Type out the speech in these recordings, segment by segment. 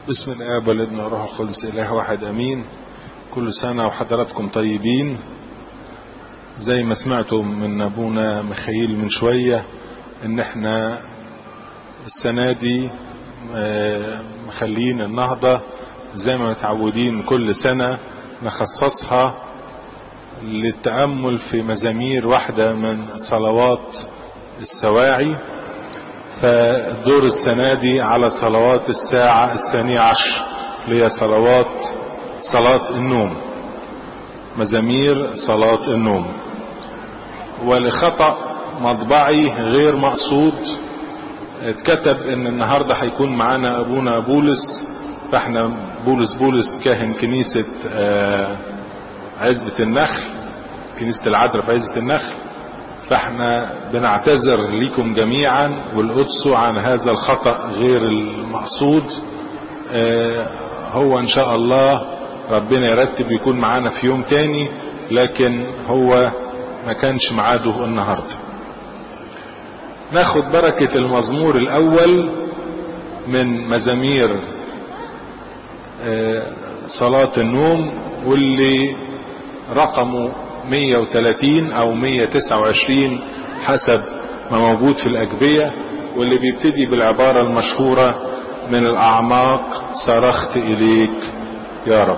بسم الآب والابن والروح القدس إله واحد أمين كل سنة وحضراتكم طيبين زي ما سمعتم من أبونا مخيل من شوية إن إحنا السنة دي مخلين النهضة زي ما متعودين كل سنة نخصصها للتأمل في مزامير واحدة من صلوات السواعي فالدور السنة دي على صلوات الساعة الثانية عشر اللي هي صلوات صلاة النوم مزامير صلاة النوم ولخطأ مطبعي غير مقصود اتكتب ان النهاردة هيكون معانا ابونا بولس فاحنا بولس بولس كاهن كنيسة عزبة النخل كنيسة العذراء في عزبة النخل فاحنا بنعتذر لكم جميعا والقدس عن هذا الخطأ غير المقصود اه هو ان شاء الله ربنا يرتب يكون معانا في يوم تاني لكن هو ما كانش معاده النهاردة ناخد بركة المزمور الاول من مزامير اه صلاة النوم واللي رقمه 130 او 129 حسب ما موجود في الاجبية واللي بيبتدي بالعبارة المشهورة من الاعماق صرخت اليك يا رب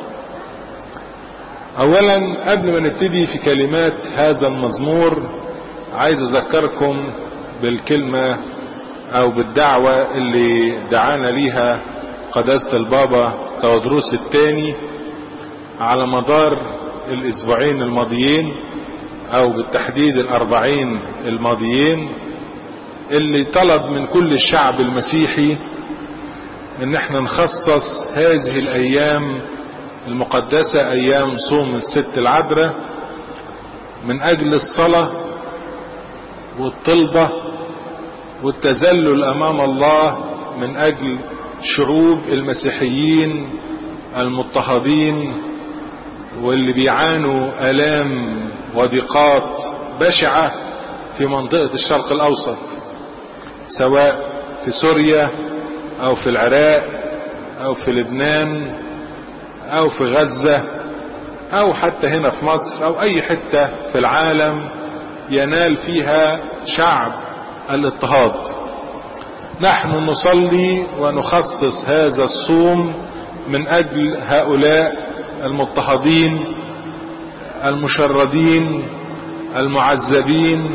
اولا قبل ما نبتدي في كلمات هذا المزمور عايز اذكركم بالكلمة او بالدعوة اللي دعانا ليها قداسة البابا تودروس الثاني على مدار الاسبوعين الماضيين او بالتحديد الاربعين الماضيين اللي طلب من كل الشعب المسيحي ان احنا نخصص هذه الايام المقدسة ايام صوم الست العذراء من اجل الصلاة والطلبة والتذلل امام الله من اجل شعوب المسيحيين المضطهدين واللي بيعانوا الام وضيقات بشعة في منطقة الشرق الاوسط سواء في سوريا او في العراق او في لبنان او في غزة او حتى هنا في مصر او اي حتة في العالم ينال فيها شعب الاضطهاد نحن نصلي ونخصص هذا الصوم من اجل هؤلاء المضطهدين المشردين المعذبين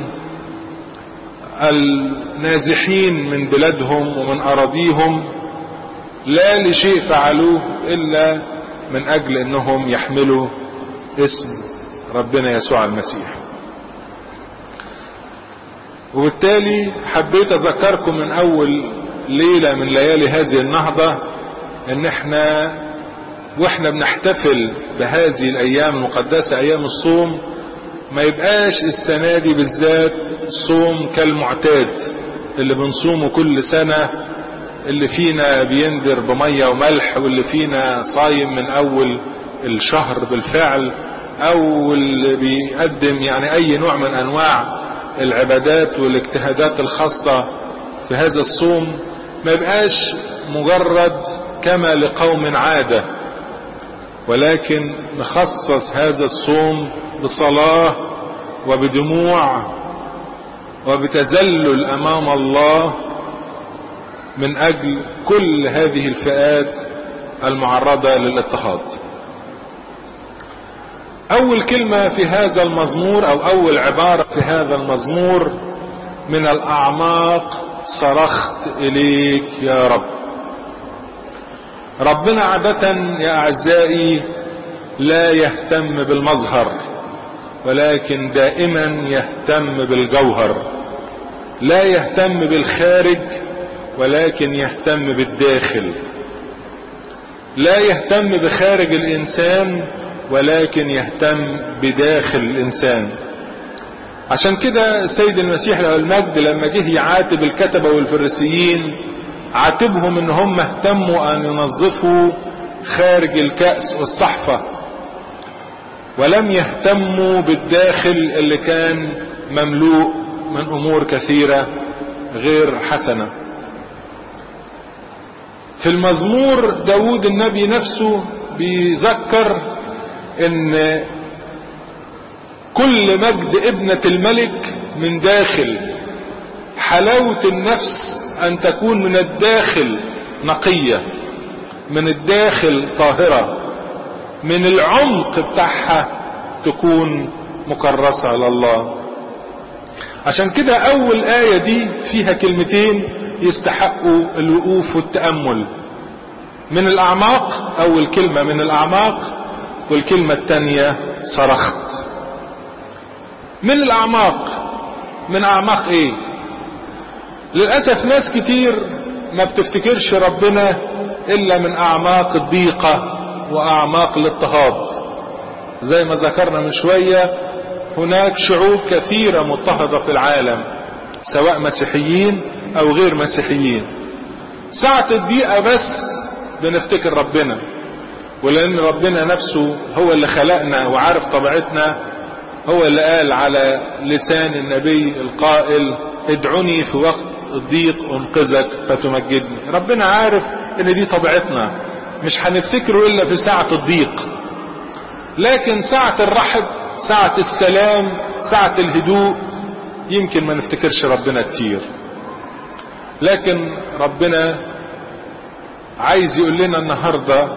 النازحين من بلادهم ومن اراضيهم لا لشيء فعلوه الا من اجل انهم يحملوا اسم ربنا يسوع المسيح وبالتالي حبيت اذكركم من اول ليلة من ليالي هذه النهضة ان احنا واحنا بنحتفل بهذه الايام المقدسة ايام الصوم ما يبقاش السنة دي بالذات صوم كالمعتاد اللي بنصومه كل سنة اللي فينا بيندر بمية وملح واللي فينا صايم من اول الشهر بالفعل او اللي بيقدم يعني اي نوع من انواع العبادات والاجتهادات الخاصة في هذا الصوم ما يبقاش مجرد كما لقوم عادة ولكن نخصص هذا الصوم بصلاة وبدموع وبتذلل امام الله من اجل كل هذه الفئات المعرضة للاضطهاد اول كلمة في هذا المزمور او اول عبارة في هذا المزمور من الاعماق صرخت اليك يا رب ربنا عادة يا اعزائي لا يهتم بالمظهر ولكن دائما يهتم بالجوهر لا يهتم بالخارج ولكن يهتم بالداخل لا يهتم بخارج الانسان ولكن يهتم بداخل الانسان عشان كده السيد المسيح له المجد لما جه يعاتب الكتبة والفريسيين عاتبهم ان هم اهتموا ان ينظفوا خارج الكأس والصحفة ولم يهتموا بالداخل اللي كان مملوء من امور كثيرة غير حسنة في المزمور داود النبي نفسه بيذكر ان كل مجد ابنة الملك من داخل حلاوة النفس ان تكون من الداخل نقية من الداخل طاهرة من العمق بتاعها تكون مكرسة لله عشان كده اول آية دي فيها كلمتين يستحقوا الوقوف والتأمل من الاعماق اول كلمة من الاعماق والكلمة التانية صرخت من الاعماق من اعماق ايه للأسف ناس كتير ما بتفتكرش ربنا الا من اعماق الضيقة واعماق الاضطهاد زي ما ذكرنا من شوية هناك شعوب كثيرة مضطهدة في العالم سواء مسيحيين او غير مسيحيين ساعة الضيقة بس بنفتكر ربنا ولان ربنا نفسه هو اللي خلقنا وعارف طبيعتنا هو اللي قال على لسان النبي القائل ادعوني في وقت الضيق انقذك فتمجدني ربنا عارف ان دي طبيعتنا مش هنفتكره الا في ساعة الضيق لكن ساعة الرحب ساعة السلام ساعة الهدوء يمكن ما نفتكرش ربنا كتير لكن ربنا عايز يقول لنا النهاردة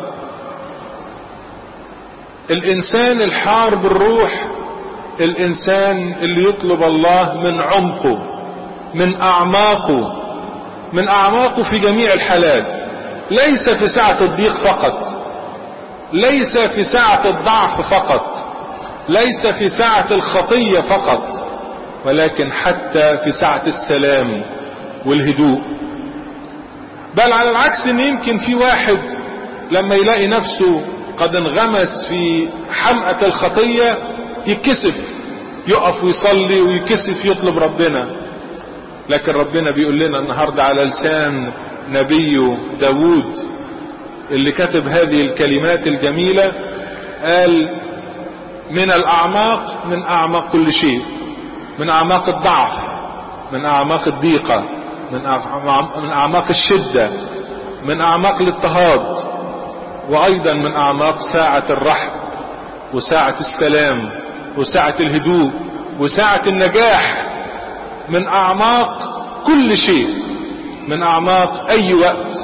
الانسان الحار بالروح الانسان اللي يطلب الله من عمقه من اعماقه من اعماقه في جميع الحالات ليس في ساعة الضيق فقط ليس في ساعة الضعف فقط ليس في ساعة الخطية فقط ولكن حتى في ساعة السلام والهدوء بل على العكس ان يمكن في واحد لما يلاقي نفسه قد انغمس في حمأة الخطية يتكسف يقف ويصلي ويكسف يطلب ربنا لكن ربنا بيقول لنا النهاردة على لسان نبيه داود اللي كتب هذه الكلمات الجميلة قال من الاعماق من اعماق كل شيء من اعماق الضعف من اعماق الضيقة من من اعماق الشدة من اعماق الاضطهاد وايضا من اعماق ساعة الرحب وساعة السلام وساعة الهدوء وساعة النجاح من اعماق كل شيء من اعماق اي وقت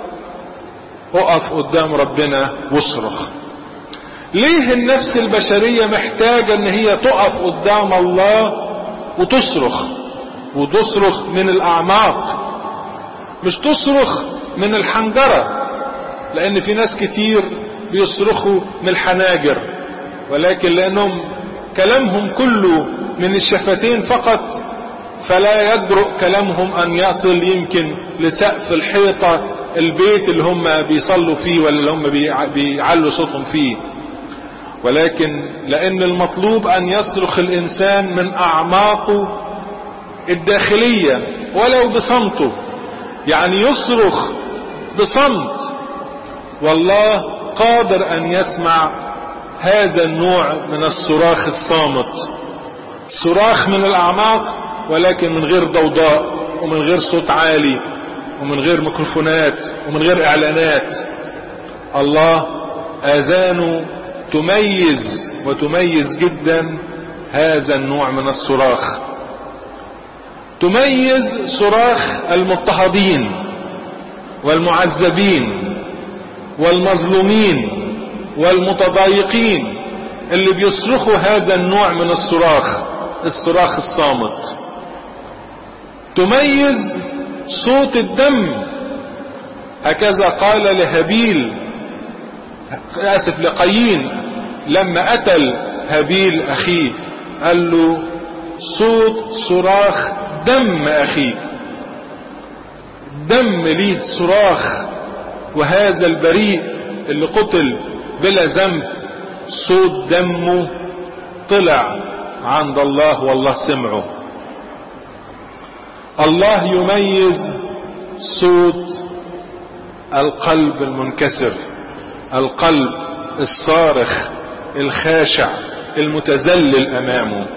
اقف قدام ربنا واصرخ ليه النفس البشرية محتاجة ان هي تقف قدام الله وتصرخ وتصرخ من الاعماق مش تصرخ من الحنجرة لان في ناس كتير بيصرخوا من الحناجر ولكن لانهم كلامهم كله من الشفتين فقط فلا يجرؤ كلامهم ان يصل يمكن لسقف الحيطة البيت اللي هم بيصلوا فيه ولا اللي هم بيعلوا صوتهم فيه ولكن لان المطلوب ان يصرخ الانسان من اعماقه الداخلية ولو بصمته يعني يصرخ بصمت والله قادر ان يسمع هذا النوع من الصراخ الصامت صراخ من الاعماق ولكن من غير ضوضاء ومن غير صوت عالي ومن غير ميكروفونات ومن غير اعلانات الله اذانه تميز وتميز جدا هذا النوع من الصراخ تميز صراخ المضطهدين والمعذبين والمظلومين والمتضايقين اللي بيصرخوا هذا النوع من الصراخ الصراخ الصامت تميز صوت الدم هكذا قال لهابيل اسف لقايين لما قتل هابيل اخيه قال له صوت صراخ دم اخيك دم ليه صراخ وهذا البريء اللي قتل بلا ذنب صوت دمه طلع عند الله والله سمعه الله يميز صوت القلب المنكسر القلب الصارخ الخاشع المتذلل امامه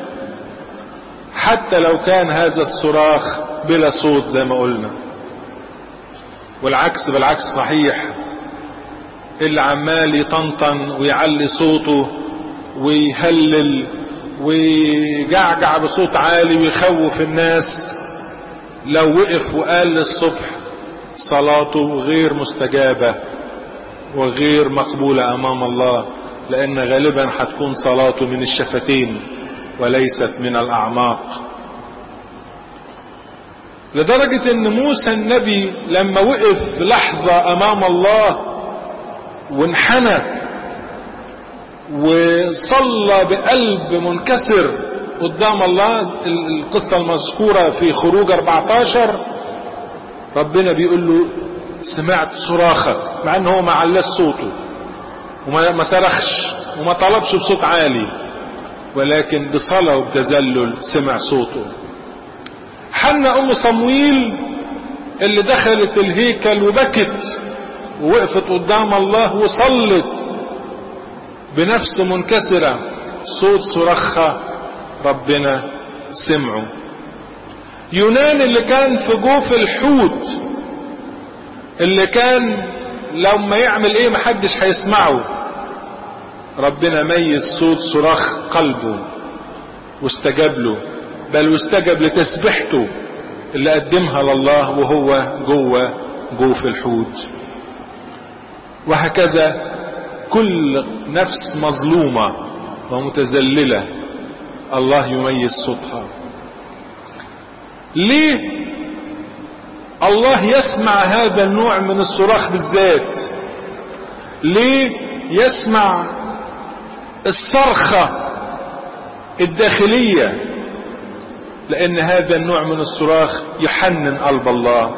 حتى لو كان هذا الصراخ بلا صوت زي ما قلنا والعكس بالعكس صحيح اللي عمال يطنطن ويعلي صوته ويهلل ويجعجع بصوت عالي ويخوف الناس لو وقف وقال للصبح صلاته غير مستجابة وغير مقبولة امام الله لان غالبا هتكون صلاته من الشفتين وليست من الاعماق لدرجة ان موسى النبي لما وقف لحظة امام الله وانحنى وصلى بقلب منكسر قدام الله القصة المذكورة في خروج 14 ربنا بيقول له سمعت صراخك مع ان هو ما علاش صوته وما صرخش وما طلبش بصوت عالي ولكن بصلاة وبتذلل سمع صوته حنا ام صمويل اللي دخلت الهيكل وبكت ووقفت قدام الله وصلت بنفس منكسرة صوت صرخها ربنا سمعه يونان اللي كان في جوف الحوت اللي كان لما يعمل ايه محدش هيسمعه ربنا ميز صوت صراخ قلبه واستجاب له بل واستجب لتسبيحته اللي قدمها لله وهو جوه جوف الحوت وهكذا كل نفس مظلومة ومتذللة الله يميز صوتها ليه الله يسمع هذا النوع من الصراخ بالذات ليه يسمع الصرخة الداخلية لان هذا النوع من الصراخ يحنن قلب الله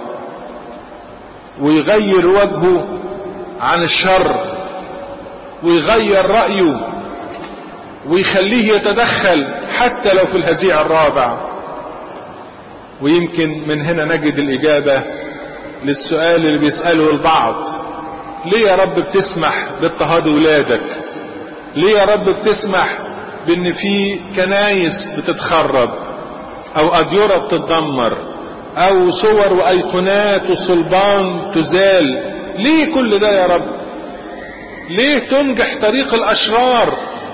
ويغير وجهه عن الشر ويغير رأيه ويخليه يتدخل حتى لو في الهزيع الرابع ويمكن من هنا نجد الإجابة للسؤال اللي بيسأله البعض ليه يا رب بتسمح باضطهاد ولادك ليه يا رب بتسمح بان في كنايس بتتخرب او اديرة بتتدمر او صور وايقونات وصلبان تزال ليه كل ده يا رب ليه تنجح طريق الاشرار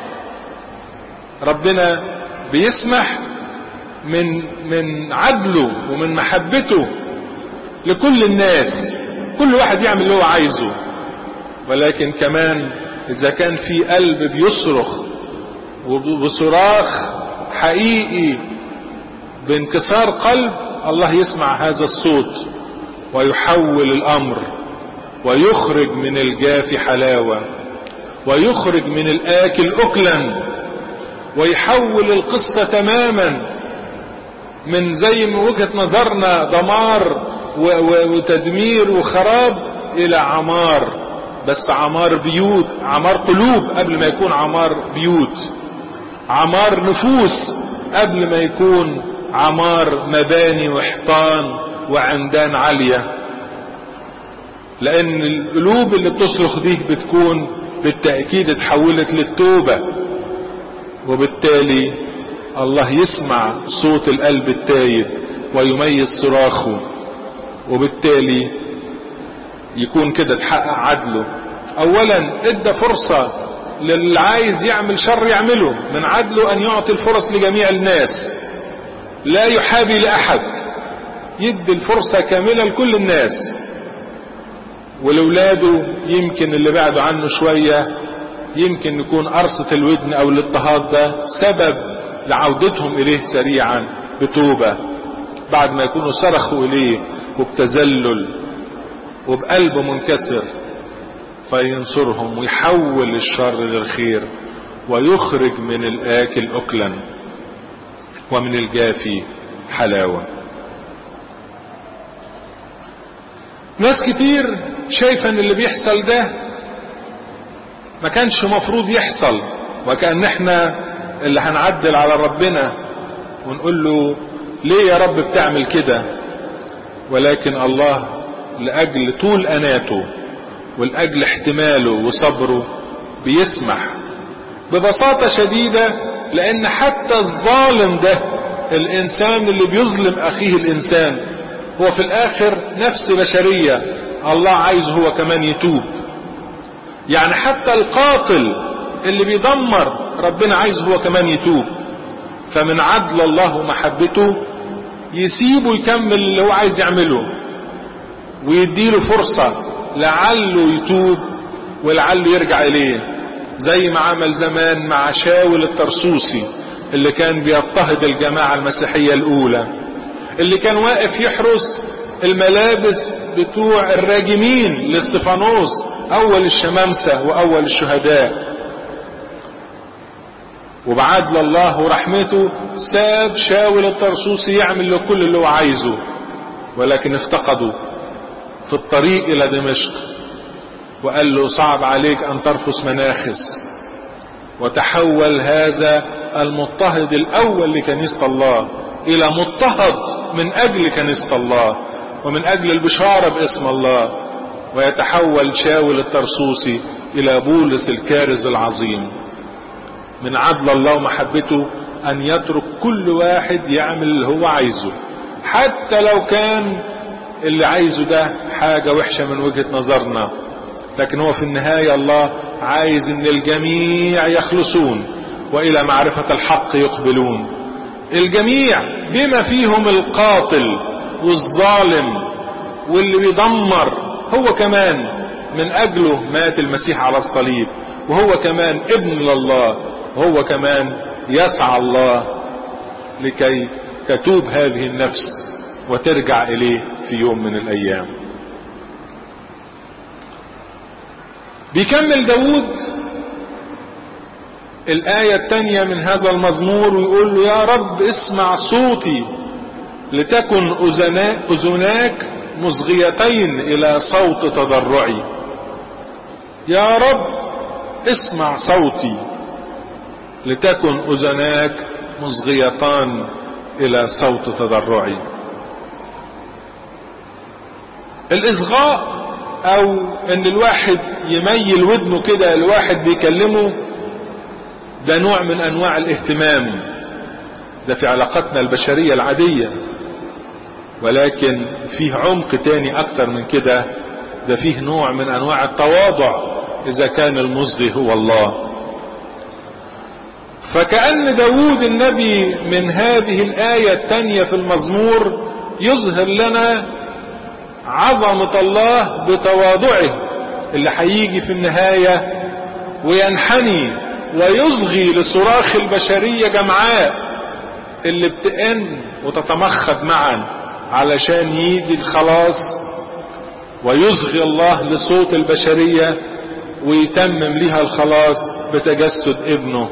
ربنا بيسمح من من عدله ومن محبته لكل الناس كل واحد يعمل اللي هو عايزه ولكن كمان اذا كان في قلب بيصرخ وبصراخ حقيقي بانكسار قلب الله يسمع هذا الصوت ويحول الامر ويخرج من الجاف حلاوة ويخرج من الآكل أكلا ويحول القصة تماما من زي من وجهة نظرنا دمار وتدمير وخراب إلى عمار بس عمار بيوت عمار قلوب قبل ما يكون عمار بيوت عمار نفوس قبل ما يكون عمار مباني وحيطان وعمدان عاليه لان القلوب اللي بتصرخ دي بتكون بالتأكيد اتحولت للتوبة وبالتالي الله يسمع صوت القلب التايب ويميز صراخه وبالتالي يكون كده تحقق عدله اولا ادى فرصة للي عايز يعمل شر يعمله من عدله ان يعطي الفرص لجميع الناس لا يحابي لاحد يدي الفرصة كاملة لكل الناس ولولاده يمكن اللي بعدوا عنه شوية يمكن يكون قرصة الودن او الاضطهاد ده سبب لعودتهم اليه سريعا بتوبة بعد ما يكونوا صرخوا اليه وبتذلل وبقلب منكسر فينصرهم ويحول الشر للخير ويخرج من الاكل اكلا ومن الجافي حلاوه ناس كتير شايفة ان اللي بيحصل ده ما كانش مفروض يحصل وكأن احنا اللي هنعدل على ربنا ونقول له ليه يا رب بتعمل كده ولكن الله لأجل طول أناته ولأجل احتماله وصبره بيسمح ببساطة شديدة لأن حتى الظالم ده الإنسان اللي بيظلم أخيه الإنسان هو في الآخر نفس بشرية الله عايز هو كمان يتوب يعني حتى القاتل اللي بيدمر ربنا عايز هو كمان يتوب فمن عدل الله ومحبته يسيبه يكمل اللي هو عايز يعمله ويديله فرصة لعله يتوب ولعله يرجع إليه زي ما عمل زمان مع شاول الترسوسي اللي كان بيضطهد الجماعة المسيحية الأولى اللي كان واقف يحرس الملابس بتوع الراجمين لاستفانوس أول الشمامسة وأول الشهداء وبعدل الله ورحمته ساب شاول الطرسوسي يعمل له كل اللي هو عايزه ولكن افتقده في الطريق الى دمشق وقال له صعب عليك ان ترفس مناخس وتحول هذا المضطهد الاول لكنيسة الله الى مضطهد من اجل كنيسة الله ومن اجل البشارة باسم الله ويتحول شاول الترسوسي الى بولس الكارز العظيم من عدل الله ومحبته ان يترك كل واحد يعمل اللي هو عايزه حتى لو كان اللي عايزه ده حاجة وحشة من وجهة نظرنا لكن هو في النهاية الله عايز ان الجميع يخلصون والى معرفة الحق يقبلون الجميع بما فيهم القاتل والظالم واللي بيدمر هو كمان من اجله مات المسيح على الصليب وهو كمان ابن لله وهو كمان يسعى الله لكي تتوب هذه النفس وترجع اليه في يوم من الايام بيكمل داود الآية الثانية من هذا المزمور ويقول له يا رب اسمع صوتي لتكن أذناك مصغيتين إلى صوت تضرعي يا رب اسمع صوتي لتكن أذناك مصغيتان إلى صوت تضرعي الإصغاء أو إن الواحد يميل ودنه كده الواحد بيكلمه ده نوع من أنواع الاهتمام ده في علاقتنا البشرية العادية ولكن فيه عمق تاني أكتر من كده ده فيه نوع من أنواع التواضع إذا كان المصغي هو الله فكأن داود النبي من هذه الآية الثانية في المزمور يظهر لنا عظمة الله بتواضعه اللي هيجي في النهاية وينحني ويصغي لصراخ البشرية جمعاء اللي بتئن وتتمخض معا علشان يجي الخلاص ويصغي الله لصوت البشرية ويتمم لها الخلاص بتجسد ابنه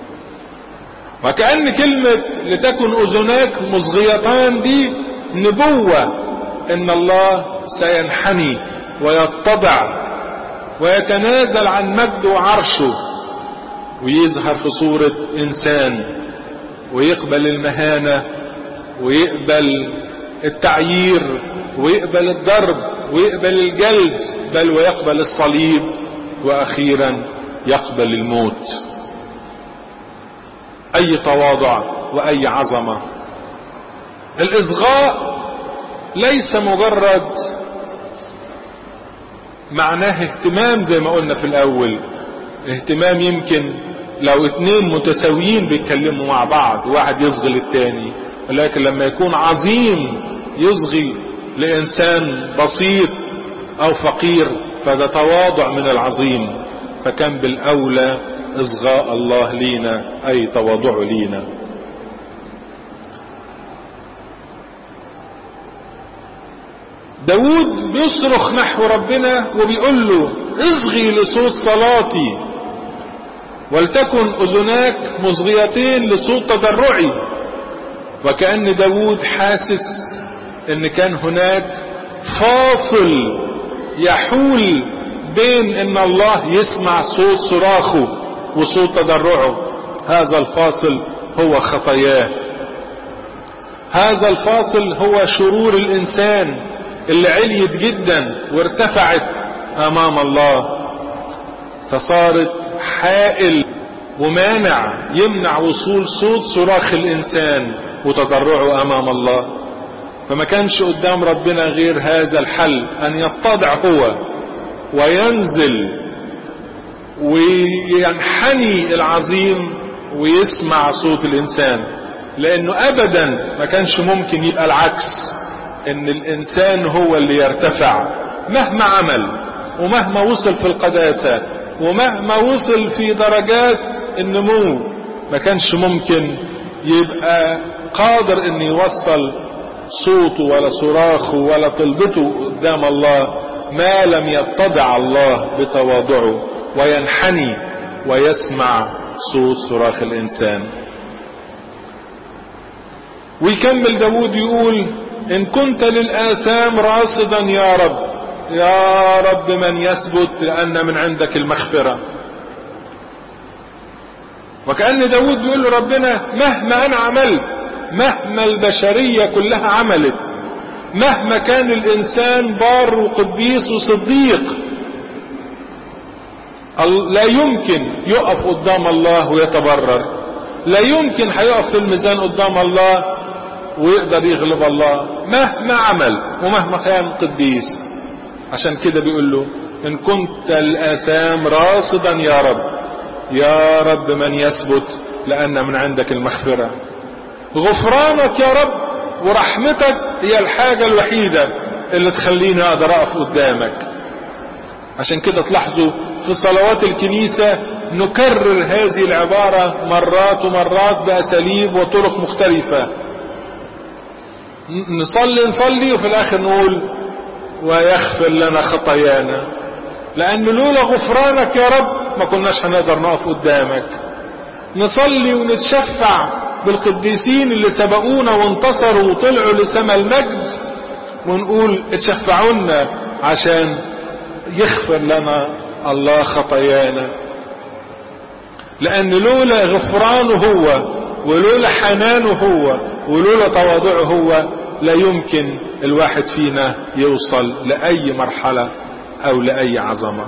وكأن كلمة لتكن أذناك مصغيتان دي نبوة إن الله سينحني ويتضع ويتنازل عن مجده وعرشه ويظهر في صورة إنسان ويقبل المهانة ويقبل التعيير ويقبل الضرب ويقبل الجلد بل ويقبل الصليب وأخيرا يقبل الموت أي تواضع وأي عظمة الإصغاء ليس مجرد معناه اهتمام زي ما قلنا في الأول اهتمام يمكن لو اتنين متساويين بيتكلموا مع بعض واحد يصغي للتاني ولكن لما يكون عظيم يصغي لإنسان بسيط أو فقير فده تواضع من العظيم فكان بالأولى إصغاء الله لينا أي تواضعه لينا داود بيصرخ نحو ربنا وبيقول له اصغي لصوت صلاتي ولتكن اذناك مصغيتين لصوت تضرعي وكأن داود حاسس ان كان هناك فاصل يحول بين ان الله يسمع صوت صراخه وصوت تضرعه هذا الفاصل هو خطاياه هذا الفاصل هو شرور الانسان اللي عليت جدا وارتفعت امام الله فصارت حائل ومانع يمنع وصول صوت صراخ الانسان وتضرعه امام الله فما كانش قدام ربنا غير هذا الحل ان يتضع هو وينزل وينحني العظيم ويسمع صوت الانسان لانه ابدا ما كانش ممكن يبقى العكس ان الانسان هو اللي يرتفع مهما عمل ومهما وصل في القداسة ومهما وصل في درجات النمو ما كانش ممكن يبقى قادر ان يوصل صوته ولا صراخه ولا طلبته قدام الله ما لم يتضع الله بتواضعه وينحني ويسمع صوت صراخ الانسان ويكمل داود يقول ان كنت للآثام راصدا يا رب يا رب من يثبت لأن من عندك المغفرة وكأن داود بيقول له ربنا مهما أنا عملت مهما البشرية كلها عملت مهما كان الإنسان بار وقديس وصديق لا يمكن يقف قدام الله ويتبرر لا يمكن هيقف في الميزان قدام الله ويقدر يغلب الله مهما عمل ومهما كان قديس عشان كده بيقول له ان كنت الاثام راصدا يا رب يا رب من يثبت لان من عندك المغفرة غفرانك يا رب ورحمتك هي الحاجة الوحيدة اللي تخليني اقدر اقف قدامك عشان كده تلاحظوا في صلوات الكنيسة نكرر هذه العبارة مرات ومرات بأساليب وطرق مختلفة نصلي نصلي وفي الاخر نقول ويغفر لنا خطايانا لان لولا غفرانك يا رب ما كناش هنقدر نقف قدامك نصلي ونتشفع بالقديسين اللي سبقونا وانتصروا وطلعوا لسما المجد ونقول اتشفعونا عشان يغفر لنا الله خطايانا لان لولا غفرانه هو ولولا حنانه هو ولولا تواضعه هو لا يمكن الواحد فينا يوصل لأي مرحلة أو لأي عظمة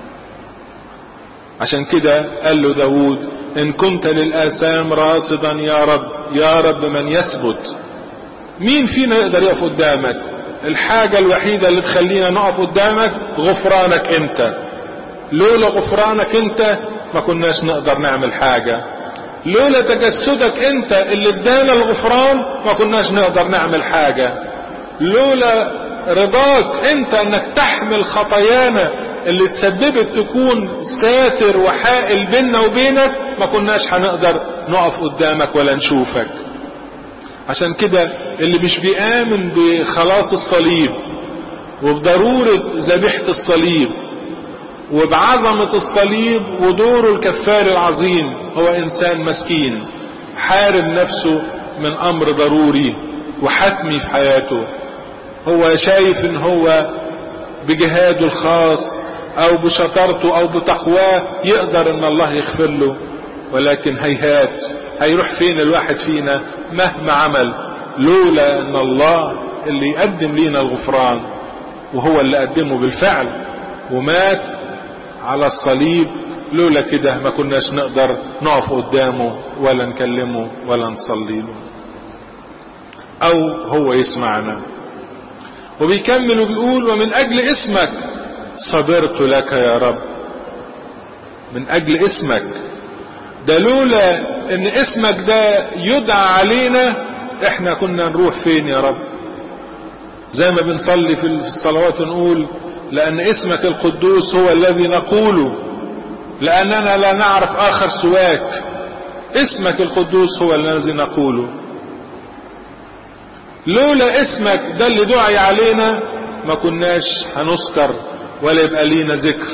عشان كده قال له داود إن كنت للآثام راصدا يا رب يا رب من يثبت مين فينا يقدر يقف قدامك الحاجة الوحيدة اللي تخلينا نقف قدامك غفرانك انت لولا غفرانك انت ما كناش نقدر نعمل حاجة لولا تجسدك انت اللي ادانا الغفران ما كناش نقدر نعمل حاجة لولا رضاك انت انك تحمل خطايانا اللي تسببت تكون ساتر وحائل بيننا وبينك ما كناش هنقدر نقف قدامك ولا نشوفك عشان كده اللي مش بيآمن بخلاص الصليب وبضرورة ذبيحة الصليب وبعظمة الصليب ودوره الكفار العظيم هو انسان مسكين حارب نفسه من امر ضروري وحتمي في حياته هو شايف ان هو بجهاده الخاص او بشطارته او بتقواه يقدر ان الله يغفر له ولكن هيهات هيروح فين الواحد فينا مهما عمل لولا ان الله اللي يقدم لينا الغفران وهو اللي قدمه بالفعل ومات على الصليب لولا كده ما كناش نقدر نقف قدامه ولا نكلمه ولا نصلي له او هو يسمعنا وبيكمل وبيقول ومن اجل اسمك صبرت لك يا رب من اجل اسمك ده لولا ان اسمك ده يدعى علينا احنا كنا نروح فين يا رب زي ما بنصلي في الصلوات ونقول لأن اسمك القدوس هو الذي نقوله لأننا لا نعرف آخر سواك اسمك القدوس هو الذي نقوله لولا اسمك ده اللي دعي علينا ما كناش هنذكر ولا يبقى لينا ذكر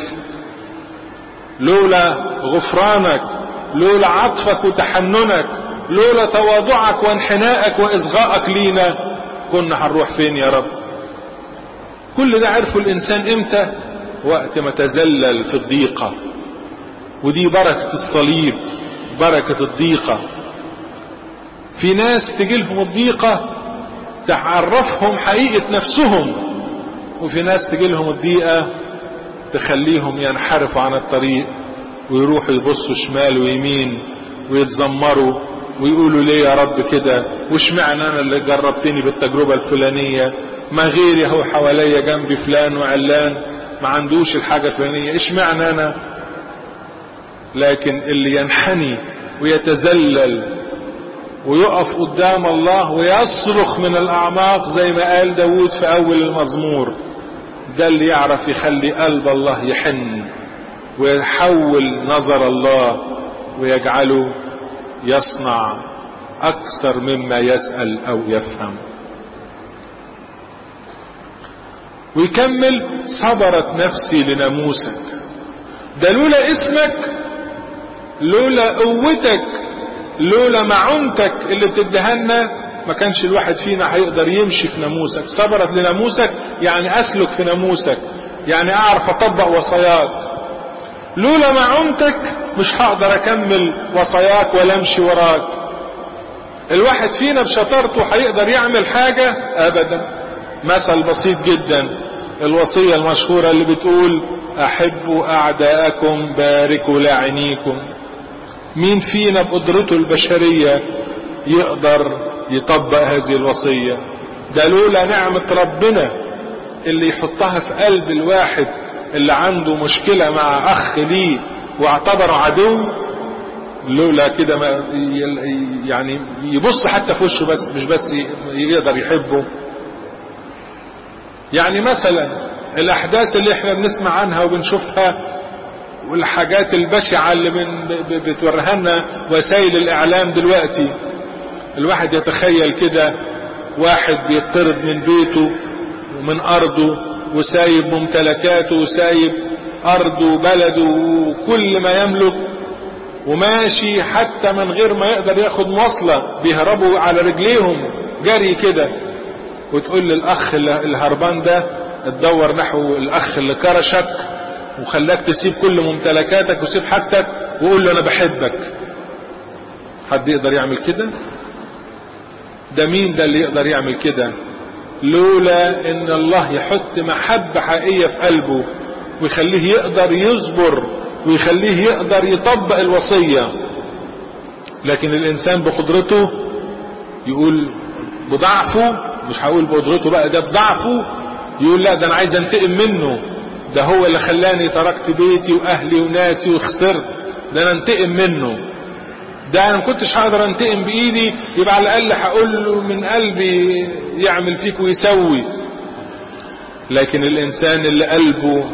لولا غفرانك لولا عطفك وتحننك لولا تواضعك وانحنائك واصغائك لينا كنا هنروح فين يا رب كل ده عرفه الانسان امتى وقت ما تذلل في الضيقة ودي بركة الصليب بركة الضيقة في ناس تجيلهم الضيقة تعرفهم حقيقة نفسهم وفي ناس تجيلهم الضيقة تخليهم ينحرفوا عن الطريق ويروحوا يبصوا شمال ويمين ويتذمروا ويقولوا ليه يا رب كده وش معنى انا اللي جربتني بالتجربة الفلانية ما غيري هو حواليا جنبي فلان وعلان ما عندوش الحاجة الفلانية ايش معنى انا لكن اللي ينحني ويتذلل ويقف قدام الله ويصرخ من الاعماق زي ما قال داود في اول المزمور ده اللي يعرف يخلي قلب الله يحن ويحول نظر الله ويجعله يصنع اكثر مما يسأل او يفهم ويكمل صبرت نفسي لناموسك ده لولا اسمك لولا قوتك لولا معونتك اللي بتدهنا ما كانش الواحد فينا هيقدر يمشي في ناموسك صبرت لناموسك يعني اسلك في ناموسك يعني اعرف اطبق وصاياك لولا معونتك مش هقدر اكمل وصاياك ولا امشي وراك الواحد فينا بشطارته هيقدر يعمل حاجة ابدا مثل بسيط جدا الوصية المشهورة اللي بتقول احبوا اعداءكم باركوا لاعنيكم مين فينا بقدرته البشرية يقدر يطبق هذه الوصية ده لولا نعمة ربنا اللي يحطها في قلب الواحد اللي عنده مشكلة مع اخ ليه واعتبره عدو لولا كده ما يعني يبص حتى في وشه بس مش بس يقدر يحبه يعني مثلا الاحداث اللي احنا بنسمع عنها وبنشوفها والحاجات البشعة اللي من بتوريها لنا وسائل الاعلام دلوقتي الواحد يتخيل كده واحد بيطرد من بيته ومن ارضه وسايب ممتلكاته وسايب ارضه وبلده وكل ما يملك وماشي حتى من غير ما يقدر ياخد مواصلة بيهربوا على رجليهم جري كده وتقول للاخ الهربان ده تدور نحو الاخ اللي كرشك وخلاك تسيب كل ممتلكاتك وسيب حاجتك وقول له انا بحبك حد يقدر يعمل كده ده مين ده اللي يقدر يعمل كده لولا ان الله يحط محبة حقيقية في قلبه ويخليه يقدر يصبر ويخليه يقدر يطبق الوصية لكن الانسان بقدرته يقول بضعفه مش هقول بقدرته بقى ده بضعفه يقول لا ده انا عايز انتقم منه ده هو اللي خلاني تركت بيتي واهلي وناسي وخسرت ده انا انتقم منه ده انا ما كنتش هقدر انتقم بايدي يبقى على الاقل هقول له من قلبي يعمل فيك ويسوي لكن الانسان اللي قلبه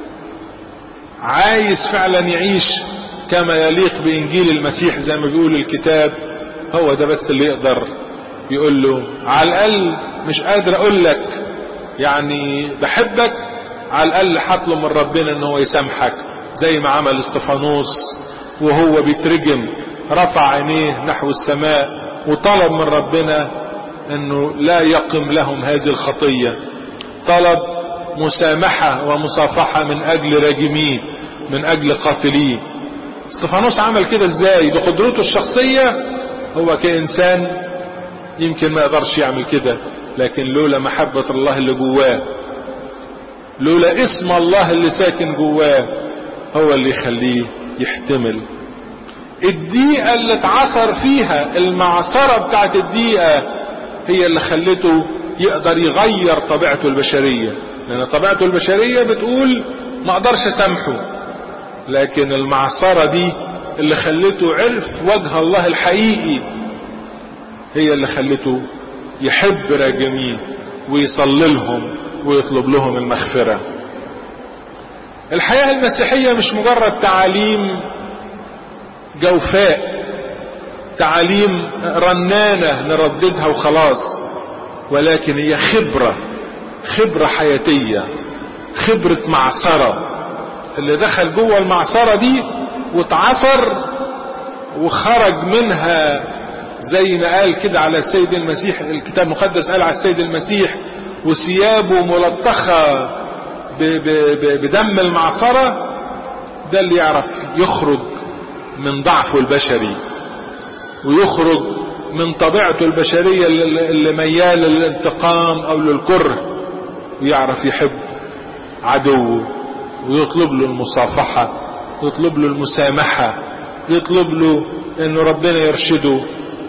عايز فعلا يعيش كما يليق بانجيل المسيح زي ما بيقول الكتاب هو ده بس اللي يقدر يقول له على الاقل مش قادر اقول لك يعني بحبك على الاقل هطلب من ربنا ان هو يسامحك زي ما عمل استفانوس وهو بيترجم رفع عينيه نحو السماء وطلب من ربنا انه لا يقم لهم هذه الخطية طلب مسامحة ومصافحة من اجل راجميه من اجل قاتليه استفانوس عمل كده ازاي بقدرته الشخصية هو كإنسان يمكن ما يقدرش يعمل كده لكن لولا محبة الله اللي جواه لولا اسم الله اللي ساكن جواه هو اللي يخليه يحتمل الدقيقة اللي اتعصر فيها المعصرة بتاعت الدقيقة هي اللي خلته يقدر يغير طبيعته البشرية لان طبيعته البشرية بتقول ما اقدرش اسامحه لكن المعصرة دي اللي خلته عرف وجه الله الحقيقي هي اللي خلته يحب راجمين ويصلي لهم ويطلب لهم المغفرة الحياة المسيحية مش مجرد تعاليم جوفاء تعاليم رنانة نرددها وخلاص ولكن هي خبرة خبرة حياتية خبرة معصرة اللي دخل جوه المعصرة دي واتعصر وخرج منها زي ما قال كده على السيد المسيح الكتاب المقدس قال على السيد المسيح وثيابه ملطخة بدم المعصرة ده اللي يعرف يخرج من ضعفه البشري ويخرج من طبيعته البشرية اللي ميال للانتقام او للكره ويعرف يحب عدوه ويطلب له المصافحة ويطلب له المسامحة يطلب له انه ربنا يرشده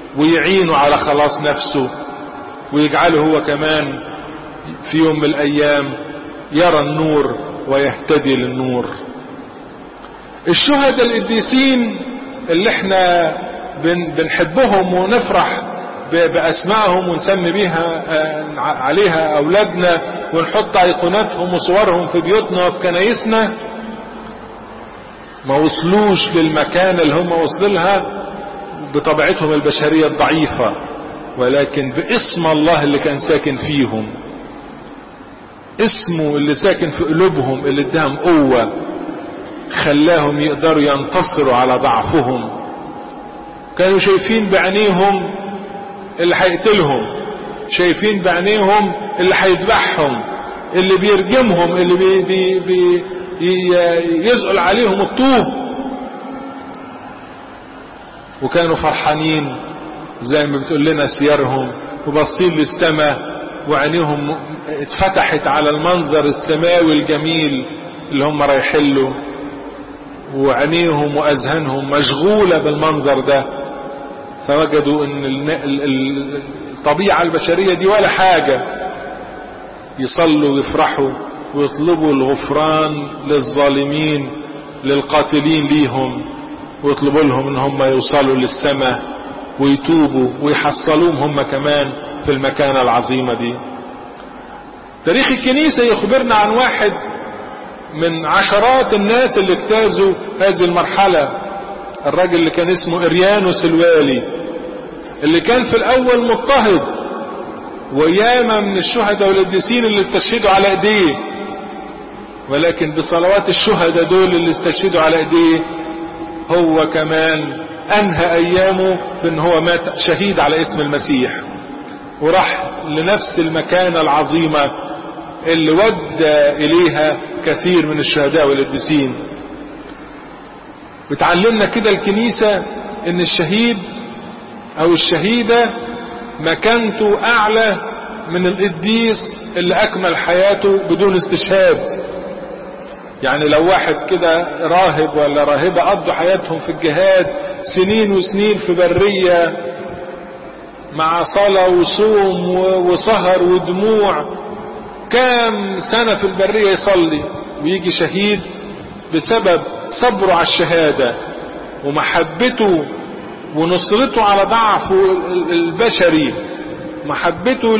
ويعينه على خلاص نفسه ويجعله هو كمان في يوم من الأيام يرى النور ويهتدي للنور الشهداء القديسين اللي احنا بن بنحبهم ونفرح بأسمائهم ونسمي بيها عليها أولادنا ونحط أيقوناتهم وصورهم في بيوتنا وفي كنايسنا ما وصلوش للمكان اللي هم وصلوا لها بطبيعتهم البشرية الضعيفة ولكن باسم الله اللي كان ساكن فيهم اسمه اللي ساكن في قلوبهم اللي اداهم قوة خلاهم يقدروا ينتصروا على ضعفهم كانوا شايفين بعينيهم اللي هيقتلهم شايفين بعينيهم اللي هيذبحهم اللي بيرجمهم اللي بي بي بي يزقل عليهم الطوب وكانوا فرحانين زي ما بتقول لنا سيرهم وباصين للسماء وعينيهم اتفتحت على المنظر السماوي الجميل اللي هم رايحين له وعينيهم واذهانهم مشغوله بالمنظر ده فوجدوا ان الطبيعه البشريه دي ولا حاجه يصلوا ويفرحوا ويطلبوا الغفران للظالمين للقاتلين ليهم ويطلبوا لهم ان هم يوصلوا للسماء ويتوبوا ويحصلوهم هم كمان في المكانة العظيمة دي تاريخ الكنيسة يخبرنا عن واحد من عشرات الناس اللي اجتازوا هذه المرحلة الراجل اللي كان اسمه اريانوس الوالي اللي كان في الاول مضطهد وياما من الشهداء والقديسين اللي استشهدوا على ايديه ولكن بصلوات الشهداء دول اللي استشهدوا على ايديه هو كمان انهى ايامه بان هو مات شهيد على اسم المسيح وراح لنفس المكانة العظيمة اللي ودى اليها كثير من الشهداء والقديسين بتعلمنا كده الكنيسة ان الشهيد او الشهيدة مكانته اعلى من القديس اللي اكمل حياته بدون استشهاد يعني لو واحد كده راهب ولا راهبة قضوا حياتهم في الجهاد سنين وسنين في برية مع صلاة وصوم وسهر ودموع كام سنة في البرية يصلي ويجي شهيد بسبب صبره على الشهادة ومحبته ونصرته على ضعفه البشري محبته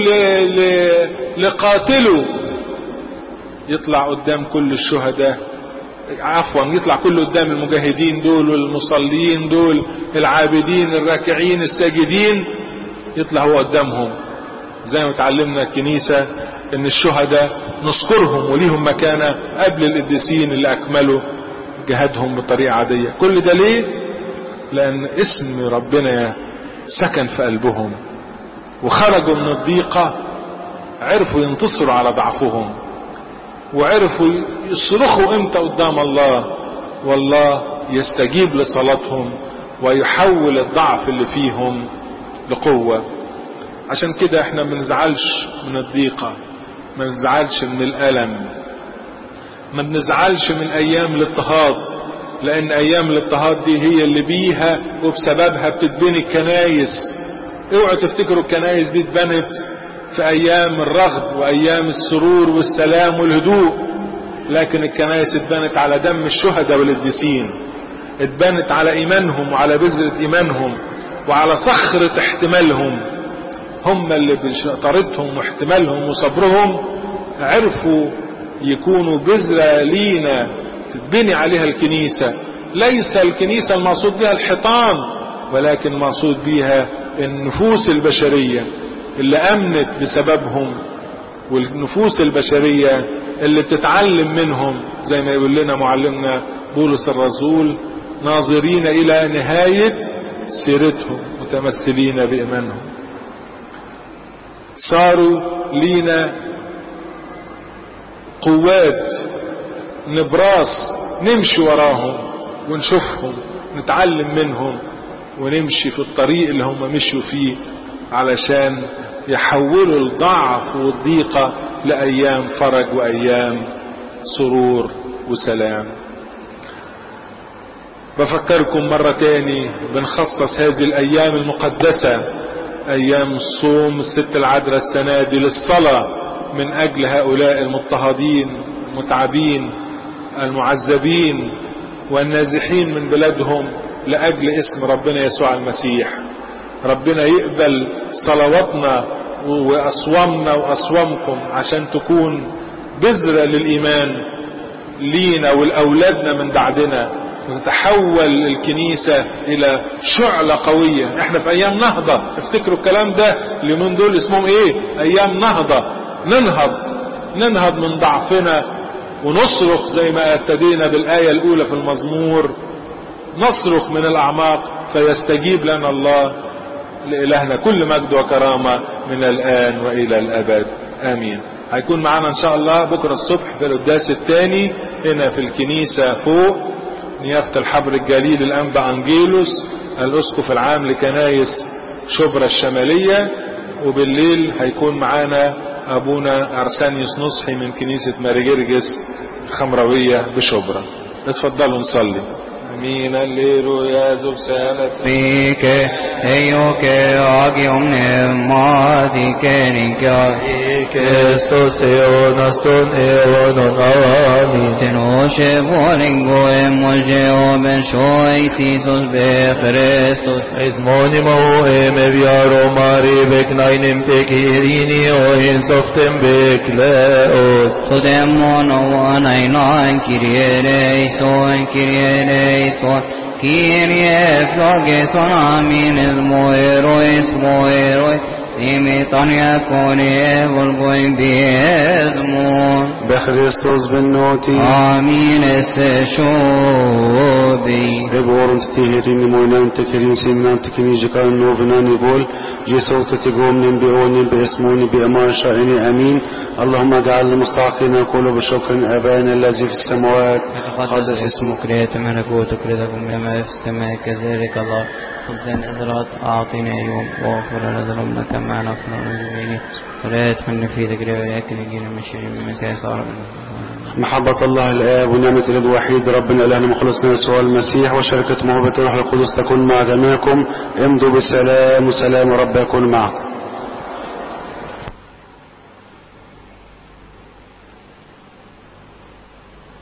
لقاتله يطلع قدام كل الشهداء عفوا يطلع كله قدام المجاهدين دول والمصلين دول العابدين الراكعين الساجدين يطلع هو قدامهم زي ما اتعلمنا الكنيسة ان الشهداء نذكرهم وليهم مكانة قبل القديسين اللي اكملوا جهادهم بطريقة عادية كل ده ليه لان اسم ربنا سكن في قلبهم وخرجوا من الضيقة عرفوا ينتصروا على ضعفهم وعرفوا يصرخوا امتى قدام الله والله يستجيب لصلاتهم ويحول الضعف اللي فيهم لقوة عشان كده احنا ما بنزعلش من الضيقة ما بنزعلش من الألم ما بنزعلش من أيام الاضطهاد لأن أيام الاضطهاد دي هي اللي بيها وبسببها بتتبني الكنايس اوعوا تفتكروا الكنايس دي اتبنت في أيام الرغد وأيام السرور والسلام والهدوء لكن الكنايس اتبنت على دم الشهداء والقديسين اتبنت على إيمانهم وعلى بذرة إيمانهم وعلى صخرة احتمالهم هم اللي بشطارتهم واحتمالهم وصبرهم عرفوا يكونوا بذرة لينا تتبني عليها الكنيسة ليس الكنيسة المقصود بها الحيطان ولكن مقصود بها النفوس البشرية اللي امنت بسببهم والنفوس البشرية اللي بتتعلم منهم زي ما يقول لنا معلمنا بولس الرسول ناظرين الى نهاية سيرتهم متمثلين بإيمانهم صاروا لينا قوات نبراس نمشي وراهم ونشوفهم نتعلم منهم ونمشي في الطريق اللي هم مشوا فيه علشان يحولوا الضعف والضيقة لأيام فرج وأيام سرور وسلام بفكركم مرة تاني بنخصص هذه الأيام المقدسة أيام الصوم الست العذراء السنة دي للصلاة من أجل هؤلاء المضطهدين المتعبين المعذبين والنازحين من بلادهم لأجل اسم ربنا يسوع المسيح ربنا يقبل صلواتنا وأصوامنا وأصوامكم عشان تكون بذرة للإيمان لينا ولأولادنا من بعدنا وتتحول الكنيسة إلى شعلة قوية احنا في أيام نهضة افتكروا الكلام ده اليومين دول اسمهم ايه أيام نهضة ننهض ننهض من ضعفنا ونصرخ زي ما ابتدينا بالآية الأولى في المزمور نصرخ من الأعماق فيستجيب لنا الله لإلهنا كل مجد وكرامة من الآن وإلى الأبد آمين هيكون معانا إن شاء الله بكرة الصبح في القداس الثاني هنا في الكنيسة فوق نيافة الحبر الجليل الأنبا أنجيلوس الأسقف العام لكنايس شبرا الشمالية وبالليل هيكون معانا أبونا أرسانيوس نصحي من كنيسة ماريجرجس الخمروية بشبرا اتفضلوا نصلي امين الليلويا زوج سالت فيك ايوك اجيوم نماذي كيريكا Kristus eonaston eonon amin. تنوش بولنجو اموجي وبن شوي سيسوس بخريستوس Esmonimo eme viaro mari beknainim tekirini o insoftem bekleos. Sodemon wanainan kirie reison kirie reison Kyrie flogeson amin esmoeroi esmoeroi Simitan yakoni volgoi biezmon بخريستوس بالنوتي Amin eseshobi ببورن تتهرين موينان تكرين سيمنان تكرين جكار نوفنان يقول جيسوت تقوم نبيعوني باسموني بأمان شائني أمين اللهم اجعل المستحقين يقولوا بشكر أبانا الذي في السماوات تقدس اسمك ليت ملكوتك لتكن كما في السماء كذلك الله خبزا إذرات أعطنا اليوم واغفر لنا ذنوبنا كما نغفر للمسلمين ولا يدخلنا في ذكر ولكن نجينا من شر من مسيح صار محبة الله الآب ونعمة الأب الوحيد ربنا إلهنا مخلصنا يسوع المسيح وشركة موهبة الروح القدس تكون مع جميعكم امضوا بالسلام وسلام رب يكون معكم